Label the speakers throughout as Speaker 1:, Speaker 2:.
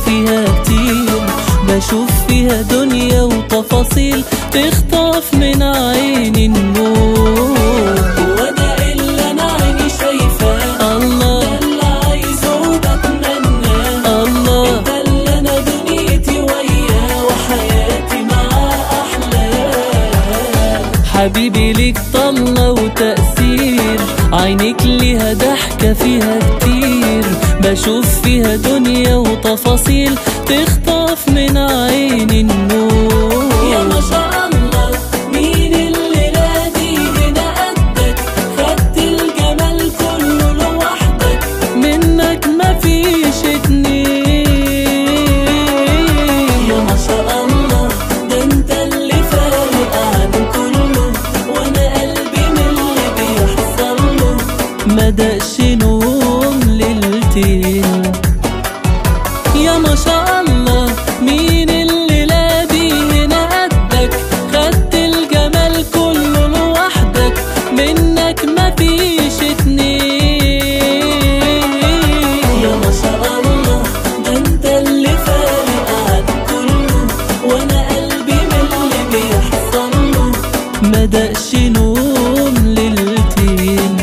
Speaker 1: فيها كتير بشوف فيها دنيا وتفاصيل تخطف من عيني النور
Speaker 2: وده اللي انا عيني شايفاه
Speaker 1: الله
Speaker 2: ده اللي عايزه وبتمناه
Speaker 1: الله
Speaker 2: ده اللي انا دنيتي وياه وحياتي معاه احلاه
Speaker 1: حبيبي ليك طلة وتأثير عينيك ليها ضحكة فيها كتير بشوف فيها دنيا وتفاصيل تخطف من عيني النور
Speaker 2: يا ما شاء الله مين اللي نادي هنا قدك خدت الجمال كله لوحدك
Speaker 1: منك مفيش اتنين
Speaker 2: يا ما شاء الله ده انت اللي فارق عن كله وانا قلبي من اللي بيحصل له
Speaker 1: مدقش نوم ليلتين يا ما شاء الله مين اللي لادي هنا قدك خدت الجمال كله لوحدك منك مفيش اتنين
Speaker 2: يا ما شاء الله ده انت اللي فارق عن كله وانا قلبي من اللي بيحصل له
Speaker 1: مدقش نوم ليلتين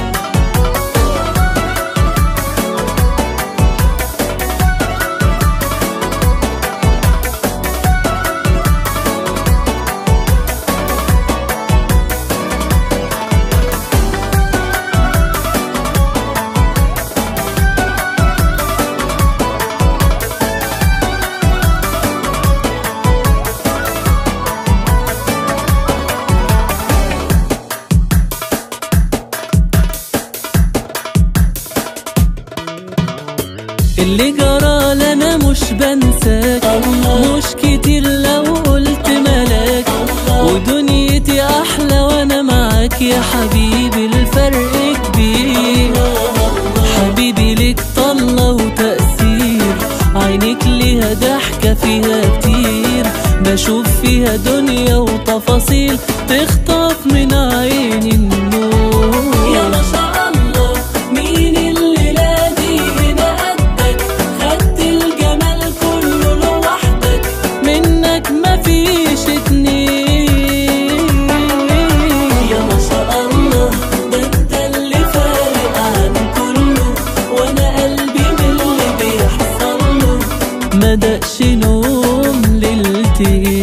Speaker 1: اللي جرى لنا مش بنساك
Speaker 2: الله.
Speaker 1: مش كتير لو قلت ملاك ودنيتي احلى وانا معاك يا حبيبي الفرق كبير حبيبي ليك طلة وتأثير عينيك ليها ضحكة فيها كتير بشوف فيها دنيا وتفاصيل تخطف من عيني النور
Speaker 2: يا ما شاء الله مين اللي نادي هنا قدك خدت الجمال كله لوحدك
Speaker 1: منك مفيش اتنين
Speaker 2: يا ما شاء الله ده انت اللي فارق عن كله وانا قلبي من اللي بيحصل له
Speaker 1: مدقش نوم ليلتين